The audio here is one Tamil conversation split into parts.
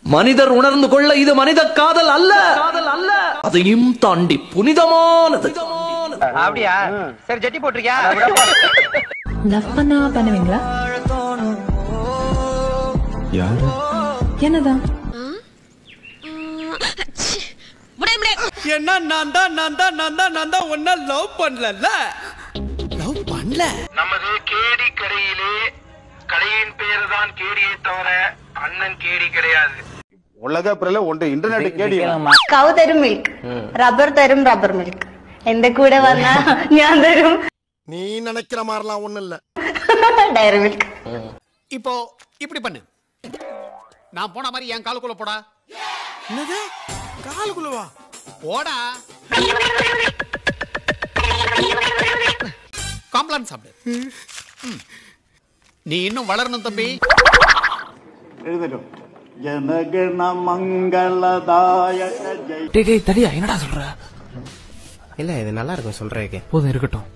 மனிதர் உணர்ந்து கொள்ள இது மனித காதல் அல்ல காதல் அல்ல அதையும் தாண்டி புனிதமானது அப்படியா சரி ஜட்டி போட்டிருக்கியா லவ் பண்ணா பண்ணுவீங்களா யாரு என்னதான் ஏன்னா நான் தான் நான் தான் நான் தான் நான் தான் ஒன்ன லவ் பண்ணல லவ் பண்ணல நமது கேடி கடையிலே கடையின் பெயர் தான் கேடியை தவிர அண்ணன் கேடி கிடையாது ഉള്ളത് അപ്പറല്ല ഉണ്ട് ഇന്റർനെറ്റ് കേടി കൗ തരും മിൽക്ക് റബ്ബർ തരും റബ്ബർ മിൽക്ക് എന്റെ കൂടെ വന്നാ ഞാൻ തരും நீ நினைக்கிற மாதிரிலாம் ஒண்ணும் இல்ல ഡയറി മിൽക്ക് இப்போ இப்படி பண்ணு நான் போன மாதிரி என் காலுக்குள்ள போடா என்னது காலுக்குள்ளவா போடா காம்ப்ளான் சாப்பிடு ம். நீ இன்னும் வளரணும் தம்பி എഴുന്നേറ്റോ ജനഗണ മംഗളദായക ജയ டேய் டேய் தடியா என்னடா சொல்ற இல்ல இது நல்லா இருக்கும் சொல்றேன் போதும் இருக்கட்டும்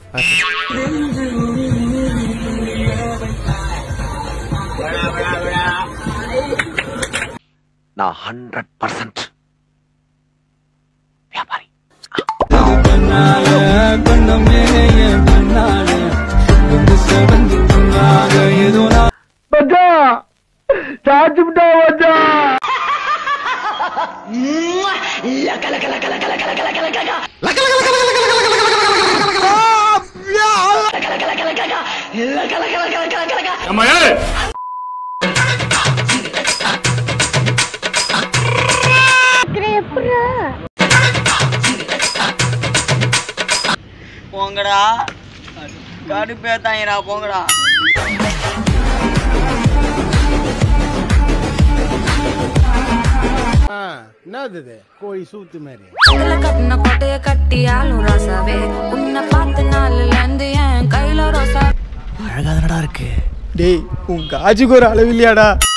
நான் ஹண்ட்ரட் பர்சன்ட் வியாபாரி போங்கடா கடுப்பேத்தாங்கடா போங்கடா என்னது இது கோழி சூத்து மாதிரி கட்டின கோட்டைய கட்டியாலும் ரோசாவே உன்னை பார்த்த நாள்ல இருந்து என் கையில ரோசா டேய் உன் காஜுக்கு ஒரு அளவு இல்லையாடா